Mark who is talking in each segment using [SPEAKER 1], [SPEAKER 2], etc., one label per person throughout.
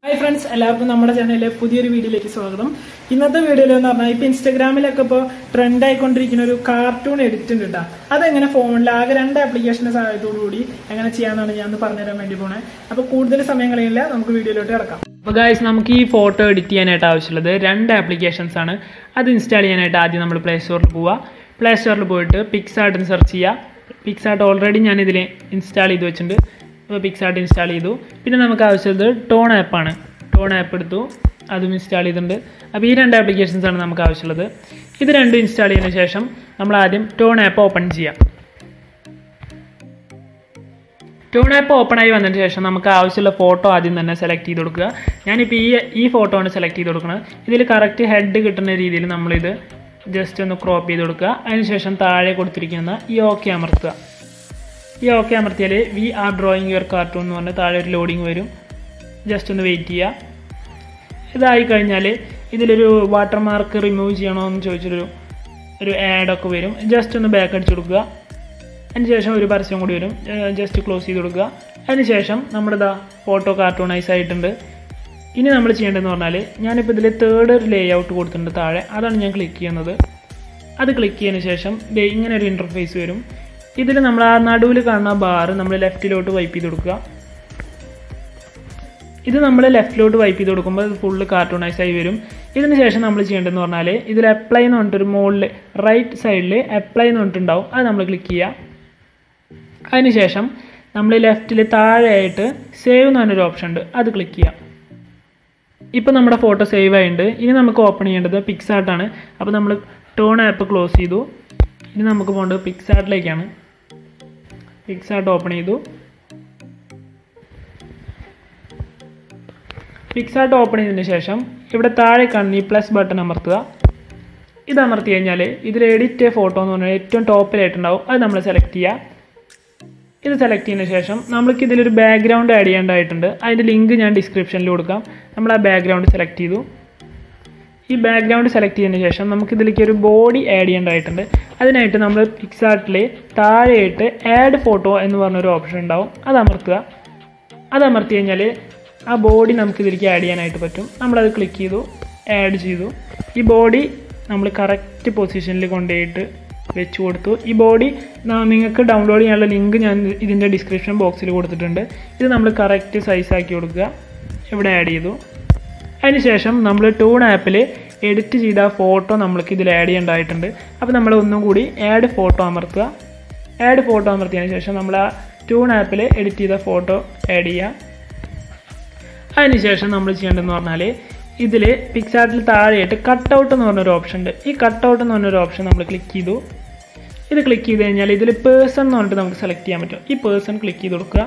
[SPEAKER 1] hi friends എല്ലാവർക്കും നമ്മുടെ ചാനലിലെ പുതിയൊരു വീഡിയോയിലേക്ക് സ്വാഗതം ഇന്നത്തെ വീഡിയോയിൽ എന്ന് പറഞ്ഞാൽ ഇപ്പൊ ഇൻസ്റ്റാഗ്രാമിലൊക്കെ ഇപ്പോൾ ട്രെൻഡ് ആയിക്കൊണ്ടിരിക്കുന്ന ഒരു കാർട്ടൂൺ എഡിറ്റ് ഉണ്ട് കേട്ടോ അതെങ്ങനെ ഫോണിൽ ആകെ രണ്ട് ആപ്ലിക്കേഷന്റെ സഹായത്തോടു കൂടി എങ്ങനെ ചെയ്യാന്നാണ് ഞാൻ ഒന്ന് പറഞ്ഞുതരാൻ വേണ്ടി പോണേ അപ്പൊ കൂടുതൽ സമയം കളയില്ല നമുക്ക് വീഡിയോയിലോട്ട് കിടക്കാം
[SPEAKER 2] അപ്പോൾ ഗായ്സ് നമുക്ക് ഈ ഫോട്ടോ എഡിറ്റ് ചെയ്യാനായിട്ട് ആവശ്യമുള്ളത് രണ്ട് ആപ്ലിക്കേഷൻസ് ആണ് അത് ഇൻസ്റ്റാൾ ചെയ്യാനായിട്ട് ആദ്യം നമ്മൾ പ്ലേ സ്റ്റോറിൽ പോവുക പ്ലേ സ്റ്റോറിൽ പോയിട്ട് പിക്സാർട്ട് എന്ന് സെർച്ച് ചെയ്യുക പിക്സാർട്ട് ഓൾറെഡി ഞാൻ ഇതിൽ ഇൻസ്റ്റാൾ ചെയ്ത് വെച്ചിട്ടുണ്ട് അപ്പോൾ പിക്സാർട്ട് ഇൻസ്റ്റാൾ ചെയ്തു പിന്നെ നമുക്ക് ആവശ്യമുള്ളത് ടോൺ ആപ്പാണ് ടോൺ ആപ്പ് എടുത്തു അതും ഇൻസ്റ്റാൾ ചെയ്തിട്ടുണ്ട് അപ്പോൾ ഈ രണ്ട് ആപ്ലിക്കേഷൻസ് ആണ് നമുക്ക് ആവശ്യമുള്ളത് ഇത് രണ്ടും ഇൻസ്റ്റാൾ ചെയ്തതിന് ശേഷം നമ്മൾ ആദ്യം ടോൺ ആപ്പ് ഓപ്പൺ ചെയ്യാം ട്യൂൺ ആപ്പ് ഓപ്പൺ ആയി വന്നതിന് ശേഷം നമുക്ക് ആവശ്യമുള്ള ഫോട്ടോ ആദ്യം തന്നെ സെലക്ട് ചെയ്ത് കൊടുക്കുക ഞാനിപ്പോൾ ഈ ഈ ഫോട്ടോ ആണ് സെലക്ട് ചെയ്ത് കൊടുക്കുന്നത് ഇതിൽ കറക്റ്റ് ഹെഡ് കിട്ടുന്ന രീതിയിൽ നമ്മളിത് ജസ്റ്റ് ഒന്ന് ക്രോപ്പ് ചെയ്ത് കൊടുക്കുക അതിനുശേഷം താഴെ കൊടുത്തിരിക്കുന്ന ഈ ഓക്കെ അമർത്തുക ഈ ഓക്കെ അമർത്തിയാൽ we are drawing your cartoon എന്ന് പറഞ്ഞ് താഴെ ഒരു ലോഡിങ് വരും ജസ്റ്റ് ഒന്ന് വെയിറ്റ് ചെയ്യുക ഇതായി കഴിഞ്ഞാൽ ഇതിലൊരു വാട്ടർ മാർക്ക് റിമൂവ് ചെയ്യണോ എന്ന് ചോദിച്ചൊരു ഒരു ആഡൊക്കെ വരും ജസ്റ്റ് ഒന്ന് ബാക്ക് അടിച്ചു കൊടുക്കുക അതിനുശേഷം ഒരു പരസ്യം കൂടി വരും ജസ്റ്റ് ക്ലോസ് ചെയ്ത് കൊടുക്കുക അതിനുശേഷം നമ്മുടെ ഇതാ ഫോട്ടോ കാർട്ടൂണൈസ് ആയിട്ടുണ്ട് ഇനി നമ്മൾ ചെയ്യേണ്ടതെന്ന് പറഞ്ഞാൽ ഞാനിപ്പോൾ ഇതിൽ തേർഡ് ഒരു ലേ ഔട്ട് കൊടുത്തിട്ടുണ്ട് താഴെ അതാണ് ഞാൻ ക്ലിക്ക് ചെയ്യുന്നത് അത് ക്ലിക്ക് ചെയ്തതിന് ശേഷം ദേ ഇങ്ങനെ ഒരു ഇൻ്റർഫേസ് വരും ഇതിൽ നമ്മൾ ആ നടുവിൽ കാണുന്ന ബാർ നമ്മൾ ലെഫ്റ്റിലോട്ട് വൈപ്പ് ചെയ്ത് കൊടുക്കുക ഇത് നമ്മൾ ലെഫ്റ്റിലോട്ട് വൈപ്പ് ചെയ്ത് കൊടുക്കുമ്പോൾ ഇത് ഫുള്ള് കാർട്ടൂണൈസ് ആയി വരും ഇതിന് ശേഷം നമ്മൾ ചെയ്യേണ്ടതെന്ന് പറഞ്ഞാൽ ഇതിൽ അപ്ലൈ എന്ന് പറഞ്ഞിട്ടൊരു മുകളിൽ റൈറ്റ് സൈഡിൽ അപ്ലൈ എന്ന് പറഞ്ഞിട്ടുണ്ടാവും അത് നമ്മൾ ക്ലിക്ക് ചെയ്യുക അതിനുശേഷം നമ്മൾ ലെഫ്റ്റിൽ താഴെയായിട്ട് സേവ് എന്ന് പറഞ്ഞൊരു ഓപ്ഷൻ ഉണ്ട് അത് ക്ലിക്ക് ചെയ്യാം ഇപ്പോൾ നമ്മുടെ ഫോട്ടോ സേവ് ആയിട്ടുണ്ട് ഇനി നമുക്ക് ഓപ്പൺ ചെയ്യേണ്ടത് പിക്സാർട്ടാണ് അപ്പോൾ നമ്മൾ ടോൺ ആപ്പ് ക്ലോസ് ചെയ്തു ഇനി നമുക്ക് പോകേണ്ടത് പിക്സാർട്ടിലേക്കാണ് പിക്സാർട്ട് ഓപ്പൺ ചെയ്തു പിക്സാർട്ട് ഓപ്പൺ ചെയ്തതിന് ശേഷം ഇവിടെ താഴെ കാണുന്ന ഈ പ്ലസ് ബട്ടൺ അമർത്തുക ഇത് അമർത്തി കഴിഞ്ഞാൽ ഇതിൽ എഡിറ്റ് ഫോട്ടോ എന്ന് പറഞ്ഞാൽ ഏറ്റവും ടോപ്പിലായിട്ടുണ്ടാവും അത് നമ്മൾ സെലക്ട് ചെയ്യുക ഇത് സെലക്ട് ചെയ്തതിന് ശേഷം നമ്മൾക്ക് ഇതിലൊരു ബാക്ക്ഗ്രൗണ്ട് ആഡ് ചെയ്യേണ്ടതായിട്ടുണ്ട് അതിൻ്റെ ലിങ്ക് ഞാൻ ഡിസ്ക്രിപ്ഷനിൽ കൊടുക്കാം നമ്മൾ ആ ബാക്ക്ഗ്രൗണ്ട് സെലക്ട് ചെയ്തു ഈ ബാക്ക്ഗ്രൗണ്ട് സെലക്ട് ചെയ്തതിന് ശേഷം നമുക്ക് ഇതിലേക്ക് ഒരു ബോഡി ആഡ് ചെയ്യേണ്ടതായിട്ടുണ്ട് അതിനായിട്ട് നമ്മൾ പിക്സാർട്ടിൽ താഴെയായിട്ട് ആഡ് ഫോട്ടോ എന്ന് പറഞ്ഞൊരു ഓപ്ഷൻ ഉണ്ടാവും അത് അമർത്തുക അത് അമർത്തി കഴിഞ്ഞാൽ ആ ബോഡി നമുക്ക് ഇതിലേക്ക് ആഡ് ചെയ്യാനായിട്ട് പറ്റും നമ്മളത് ക്ലിക്ക് ചെയ്തു ആഡ് ചെയ്തു ഈ ബോഡി നമ്മൾ കറക്റ്റ് പൊസിഷനിൽ കൊണ്ടുപോയിട്ട് വെച്ച് കൊടുത്തു ഈ ബോഡി നിങ്ങൾക്ക് ഡൗൺലോഡ് ചെയ്യാനുള്ള ലിങ്ക് ഞാൻ ഇതിൻ്റെ ഡിസ്ക്രിപ്ഷൻ ബോക്സിൽ കൊടുത്തിട്ടുണ്ട് ഇത് നമ്മൾ കറക്റ്റ് സൈസ് ആക്കി കൊടുക്കുക ഇവിടെ ആഡ് ചെയ്തു അതിനുശേഷം നമ്മൾ ടൂൺ ആപ്പിൽ എഡിറ്റ് ചെയ്ത ഫോട്ടോ നമ്മൾക്ക് ഇതിൽ ആഡ് ചെയ്യേണ്ടതായിട്ടുണ്ട് അപ്പോൾ നമ്മൾ ഒന്നും കൂടി ആഡ് ഫോട്ടോ അമർത്തുക ആഡ് ഫോട്ടോ അമർത്തിയതിന് ശേഷം നമ്മൾ ആ ടൂൺ ആപ്പിൽ എഡിറ്റ് ചെയ്ത ഫോട്ടോ ആഡ് ചെയ്യുക അതിനുശേഷം നമ്മൾ ചെയ്യേണ്ടതെന്ന് പറഞ്ഞാൽ ഇതിൽ പിക്സാർട്ടിൽ താഴെയായിട്ട് കട്ട് ഔട്ട് എന്ന് പറഞ്ഞൊരു ഓപ്ഷൻ ഉണ്ട് ഈ കട്ട് ഔട്ട് എന്ന് പറഞ്ഞൊരു ഓപ്ഷൻ നമ്മൾ ക്ലിക്ക് ചെയ്തു ഇത് ക്ലിക്ക് ചെയ്ത് കഴിഞ്ഞാൽ ഇതിൽ പേഴ്സൺ എന്ന് പറഞ്ഞിട്ട് നമുക്ക് സെലക്ട് ചെയ്യാൻ പറ്റും ഈ പേഴ്സൺ ക്ലിക്ക് ചെയ്ത് കൊടുക്കുക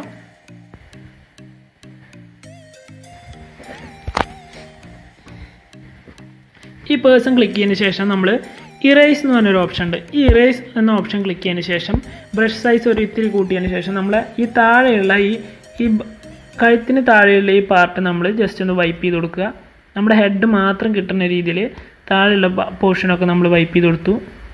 [SPEAKER 2] ഈ പേഴ്സൺ ക്ലിക്ക് ചെയ്തതിന് ശേഷം നമ്മൾ ഇറേസ് എന്ന് പറഞ്ഞൊരു ഓപ്ഷൻ ഉണ്ട് ഈ ഇറേസ് എന്ന ഓപ്ഷൻ ക്ലിക്ക് ചെയ്തതിന് ശേഷം ബ്രഷ് സൈസ് ഒരു ഇത്തിരി കൂട്ടിയതിന് ശേഷം നമ്മൾ ഈ താഴെയുള്ള ഈ ഈ കഴുത്തിന് താഴെയുള്ള ഈ പാർട്ട് നമ്മൾ ജസ്റ്റ് ഒന്ന് വൈപ്പ് ചെയ്ത് കൊടുക്കുക നമ്മുടെ ഹെഡ് മാത്രം കിട്ടുന്ന രീതിയിൽ താഴെയുള്ള പോർഷനൊക്കെ നമ്മൾ വൈപ്പ് ചെയ്ത് കൊടുത്തു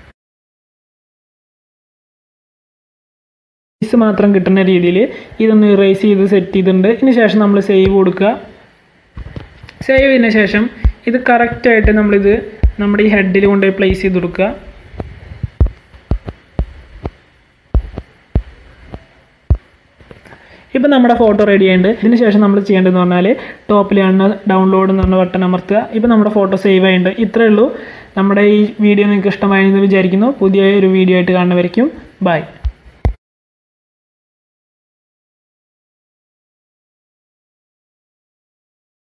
[SPEAKER 2] ഫേസ് മാത്രം കിട്ടുന്ന രീതിയിൽ ഇതൊന്ന് ഇറേസ് ചെയ്ത് സെറ്റ് ചെയ്തിട്ടുണ്ട് ഇതിന് ശേഷം നമ്മൾ സേവ് കൊടുക്കുക സേവ് ചെയ്തതിന് ശേഷം ഇത് കറക്റ്റായിട്ട് നമ്മളിത് നമ്മുടെ ഈ ഹെഡിൽ കൊണ്ടുപോയി പ്ലേസ് ചെയ്ത് കൊടുക്കുക ഇപ്പം നമ്മുടെ ഫോട്ടോ റെഡി ആയിട്ടുണ്ട് ഇതിന് ശേഷം നമ്മൾ ചെയ്യേണ്ടതെന്ന് പറഞ്ഞാൽ ടോപ്പിൽ കാണുന്ന ഡൗൺലോഡ് എന്ന് പറഞ്ഞ ബട്ടൺ അമർത്തുക ഇപ്പം നമ്മുടെ ഫോട്ടോ സേവ് ആയിട്ടുണ്ട് ഇത്രയേ ഉള്ളൂ നമ്മുടെ ഈ വീഡിയോ നിങ്ങൾക്ക് ഇഷ്ടമായെന്ന് വിചാരിക്കുന്നു പുതിയ ഒരു വീഡിയോ ആയിട്ട് കാണുന്നവരേക്കും ബൈ